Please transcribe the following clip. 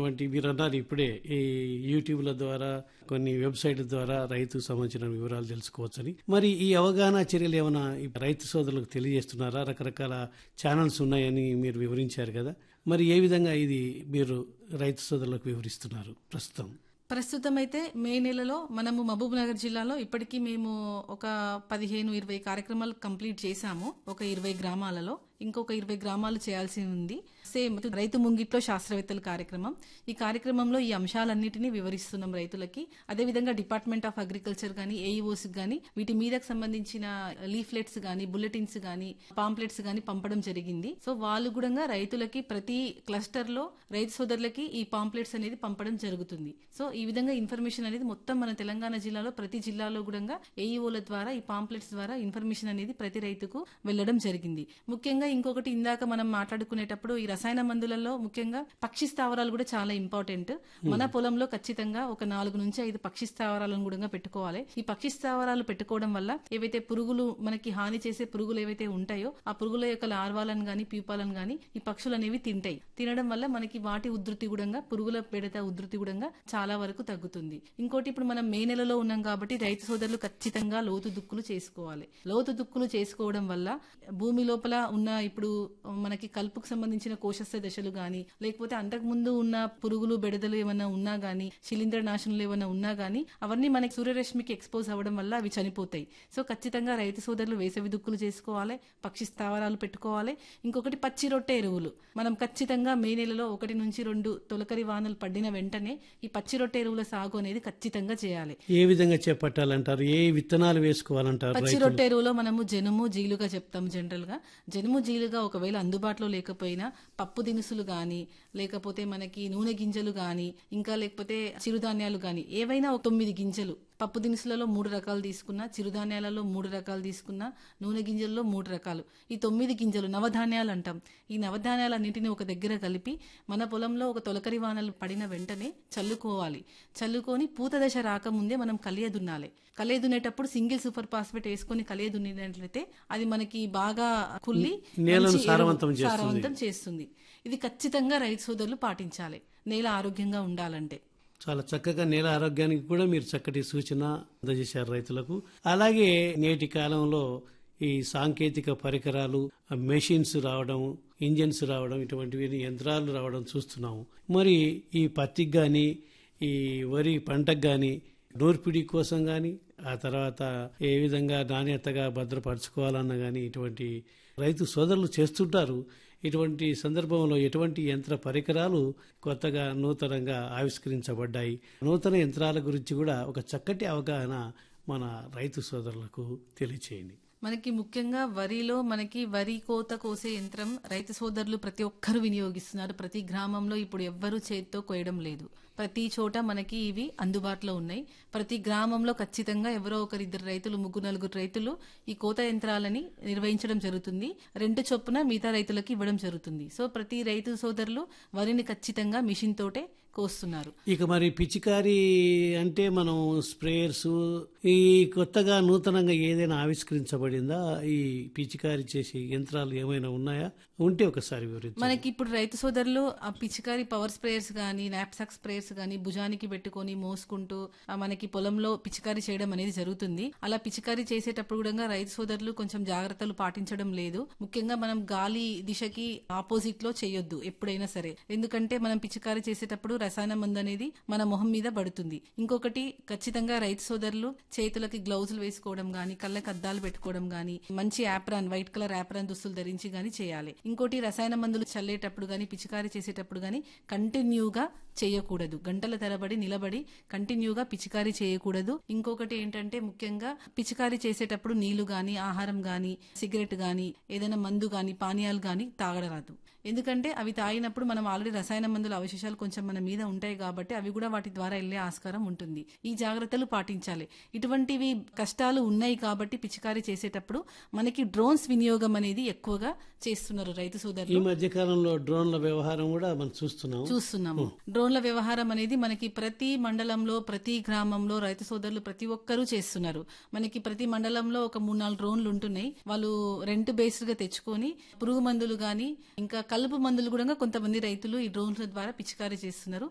సంబంధించినటువంటి మీరు అన్నారు ఇప్పుడే ఈ యూట్యూబ్ల ద్వారా కొన్ని వెబ్సైట్ల ద్వారా రైతు సంబంధించిన వివరాలు తెలుసుకోవచ్చని మరి ఈ అవగాహన చర్యలు ఏమైనా ఈ రైతు సోదరులకు తెలియజేస్తున్నారా రకరకాల ఛానల్స్ ఉన్నాయని మీరు వివరించారు కదా మరి ఏ విధంగా ఇది మీరు రైతు సోదరులకు వివరిస్తున్నారు ప్రస్తుతం ప్రస్తుతం అయితే మే నెలలో మనము మహబూబ్ నగర్ జిల్లాలో ఇప్పటికీ మేము ఒక పదిహేను ఇరవై కార్యక్రమాలు కంప్లీట్ చేశాము ఒక ఇరవై గ్రామాలలో ఇంకొక ఇరవై గ్రామాలు చేయాల్సి ఉంది సేమ్ రైతు ముంగిట్లో శాస్త్రవేత్తల కార్యక్రమం ఈ కార్యక్రమంలో ఈ అంశాలన్నిటినీ వివరిస్తున్నాం రైతులకి అదేవిధంగా డిపార్ట్మెంట్ ఆఫ్ అగ్రికల్చర్ గానీ ఏఈఓస్ గానీ వీటి మీదకు సంబంధించిన లీఫ్లెట్స్ గానీ బుల్లెటిన్స్ గానీ పాంప్లెట్స్ గానీ పంపడం జరిగింది సో వాళ్ళు కూడా రైతులకి ప్రతి క్లస్టర్ లో రైతు సోదరులకి ఈ పాంప్లెట్స్ అనేది పంపడం జరుగుతుంది సో ఈ విధంగా ఇన్ఫర్మేషన్ అనేది మొత్తం మన తెలంగాణ జిల్లాలో ప్రతి జిల్లాలో కూడా ఏఈఓల ద్వారా ఈ పాంప్లెట్స్ ద్వారా ఇన్ఫర్మేషన్ అనేది ప్రతి రైతుకు వెళ్లడం జరిగింది ముఖ్యంగా ఇంకొకటి ఇందాక మనం మాట్లాడుకునేటప్పుడు ఈ రసాయన మందులలో ముఖ్యంగా పక్షి స్థావరాలు కూడా చాలా ఇంపార్టెంట్ మన పొలంలో ఖచ్చితంగా ఒక నాలుగు నుంచి ఐదు పక్షి స్థావరాలను కూడా పెట్టుకోవాలి ఈ పక్షి స్థావరాలు పెట్టుకోవడం వల్ల ఏవైతే పురుగులు మనకి హాని చేసే పురుగులు ఏవైతే ఉంటాయో ఆ పురుగుల యొక్క లార్వాలను గాని ప్యూపాలను గాని ఈ పక్షులు అనేవి తింటాయి తినడం వల్ల మనకి వాటి ఉధృతి కూడా పురుగుల పెడత ఉధృతి కూడా చాలా వరకు తగ్గుతుంది ఇంకోటి ఇప్పుడు మనం మే నెలలో ఉన్నాం కాబట్టి రైతు సోదరులు ఖచ్చితంగా లోతు దుక్కులు చేసుకోవాలి లోతు దుక్కులు చేసుకోవడం వల్ల భూమి లోపల ఉన్న ఇప్పుడు మనకి కలుపుకు సంబంధించిన కోశస్థ దశలు గాని లేకపోతే అంతకు ముందు ఉన్న పురుగులు బెడదలు ఏమైనా ఉన్నా గానీ శిలీంద్ర నాశనలు ఏమైనా ఉన్నా గానీ అవన్నీ మనకి సూర్యరశ్మికి ఎక్స్పోజ్ అవ్వడం వల్ల అవి చనిపోతాయి సో ఖచ్చితంగా రైతు సోదరులు వేసవి దుక్కులు చేసుకోవాలి పక్షి స్థావరాలు పెట్టుకోవాలి ఇంకొకటి పచ్చి రొట్టె ఎరువులు మనం ఖచ్చితంగా మే నెలలో ఒకటి నుంచి రెండు తొలకరి వానలు పడిన వెంటనే ఈ పచ్చి రొట్టె ఎరువుల సాగు అనేది ఖచ్చితంగా చేయాలి ఏ విధంగా చేపట్టాలంటారు ఏ విత్తనాలు వేసుకోవాలంటారు పచ్చి రొట్టె ఎరువులో మనము జనుము జీలుగా చెప్తాం జనరల్ గా జనుము జీలుగా ఒకవేళ అందుబాటులో లేకపోయినా పప్పు దినుసులు గాని లేకపోతే మనకి నూనె గింజలు గాని ఇంకా లేకపోతే చిరుధాన్యాలు గాని ఏవైనా ఒక తొమ్మిది గింజలు పప్పు దినుసులలో మూడు రకాలు తీసుకున్నా చిరుధాన్యాలలో మూడు రకాలు తీసుకున్నా నూనె గింజల్లో మూడు రకాలు ఈ తొమ్మిది గింజలు నవధాన్యాలు అంటాం ఈ నవధాన్యాలన్నింటినీ ఒక దగ్గర కలిపి మన పొలంలో ఒక తొలకరి వానలు పడిన వెంటనే చల్లుకోవాలి చల్లుకొని పూత దశ రాకముందే మనం కలియ దున్నాలి కలియ దున్నేటప్పుడు సింగిల్ సూపర్ ఫాస్ఫేట్ వేసుకొని కలియ దున్నినట్లయితే అది మనకి బాగా కుళ్ళి నేలను మంచి ఎరువు- సారవంతం చేస్తుంది. సారవంతం చేస్తుంది ఇది ఖచ్చితంగా రైతు సోదరులు పాటించాలి నేల ఆరోగ్యంగా ఉండాలంటే చాలా చక్కగా నేల ఆరోగ్యానికి కూడా మీరు చక్కటి సూచన అందజేశారు రైతులకు అలాగే నేటి కాలంలో ఈ సాంకేతిక పరికరాలు మెషిన్స్ రావడం ఇంజన్స్ రావడం ఇటువంటివి యంత్రాలు రావడం చూస్తున్నాము మరి ఈ పత్తికి కానీ ఈ వరి పంటకు కానీ నూర్పిడి కోసం కానీ ఆ తర్వాత ఏ విధంగా నాణ్యతగా భద్రపరచుకోవాలన్న కానీ ఇటువంటి రైతు సోదరులు చేస్తుంటారు ఇటువంటి సందర్భంలో ఎటువంటి యంత్ర పరికరాలు కొత్తగా నూతనంగా ఆవిష్కరించబడ్డాయి నూతన యంత్రాల గురించి కూడా ఒక చక్కటి అవగాహన మన రైతు సోదరులకు తెలియచేయండి మనకి ముఖ్యంగా వరిలో మనకి వరి కోత కోసే యంత్రం రైతు సోదరులు ప్రతి ఒక్కరు వినియోగిస్తున్నారు ప్రతి గ్రామంలో ఇప్పుడు ఎవ్వరూ చేతితో కోయడం లేదు ప్రతి చోట మనకి ఇవి అందుబాటులో ఉన్నాయి ప్రతి గ్రామంలో ఖచ్చితంగా ఎవరో ఒకరు ఇద్దరు రైతులు ముగ్గురు నలుగురు రైతులు ఈ కోత యంత్రాలని నిర్వహించడం జరుగుతుంది రెండు చొప్పున మిగతా రైతులకు ఇవ్వడం జరుగుతుంది సో ప్రతి రైతు సోదరులు వరిని ఖచ్చితంగా మిషన్ తోటే కోస్తున్నారు ఇక మరి పిచికారి అంటే మనం స్ప్రేయర్స్ ఈ కొత్తగా నూతనంగా ఏదైనా ఆవిష్కరించబడిందా ఈ పిచికారి చేసే యంత్రాలు ఏమైనా ఉన్నాయా ఉంటే ఒకసారి వివరించండి మనకి ఇప్పుడు రైతు సోదరులు ఆ పిచికారి పవర్ స్ప్రేయర్స్ గానీ నాప్సాక్ స్ప్రేయర్స్ గానీ భుజానికి పెట్టుకొని మోసుకుంటూ ఆ మనకి పొలంలో పిచికారి చేయడం అనేది జరుగుతుంది అలా పిచికారి చేసేటప్పుడు కూడా రైతు సోదరులు కొంచెం జాగ్రత్తలు పాటించడం లేదు ముఖ్యంగా మనం గాలి దిశకి ఆపోజిట్ లో చేయొద్దు ఎప్పుడైనా సరే ఎందుకంటే మనం పిచికారి చేసేటప్పుడు రసాయన మందు అనేది మన మొహం మీద పడుతుంది ఇంకొకటి ఖచ్చితంగా రైతు సోదరులు చేతులకి గ్లౌజులు వేసుకోవడం గానీ కళ్ళకి అద్దాలు పెట్టుకోవడం గానీ మంచి యాప్రాన్ వైట్ కలర్ యాప్రాన్ దుస్తులు ధరించి గానీ చేయాలి ఇంకోటి రసాయన మందులు చల్లేటప్పుడు గానీ పిచికారి చేసేటప్పుడు గానీ కంటిన్యూగా చేయకూడదు గంటల తరబడి నిలబడి కంటిన్యూగా పిచికారీ చేయకూడదు ఇంకొకటి ఏంటంటే ముఖ్యంగా పిచికారీ చేసేటప్పుడు నీళ్లు గాని ఆహారం గాని సిగరెట్ గాని ఏదైనా మందు గాని పానీయాలు గాని తాగడరాదు ఎందుకంటే అవి తాగినప్పుడు మనం ఆల్రెడీ రసాయన మందుల అవశేషాలు కొంచెం మన మీద ఉంటాయి కాబట్టి అవి కూడా వాటి ద్వారా వెళ్లే ఆస్కారం ఉంటుంది ఈ జాగ్రత్తలు పాటించాలి ఇటువంటివి కష్టాలు ఉన్నాయి కాబట్టి పిచికారీ చేసేటప్పుడు మనకి డ్రోన్స్ వినియోగం అనేది ఎక్కువగా చేస్తున్నారు రైతు ఈ సోదరులు మధ్య కాలంలో డ్రోన్ల వ్యవహారం కూడా మనం చూస్తున్నాం చూస్తున్నాము డ్రోన్ల వ్యవహారం అనేది మనకి ప్రతి మండలంలో ప్రతి గ్రామంలో రైతు సోదరులు ప్రతి ఒక్కరూ చేస్తున్నారు మనకి ప్రతి మండలంలో ఒక మూడు నాలుగు డ్రోన్లు ఉంటున్నాయి వాళ్ళు రెంట్ బేస్డ్ గా తెచ్చుకొని పురుగు మందులు గాని ఇంకా కలుపు మందులు కూడా కొంతమంది రైతులు ఈ డ్రోన్ల ద్వారా పిచికారీ చేస్తున్నారు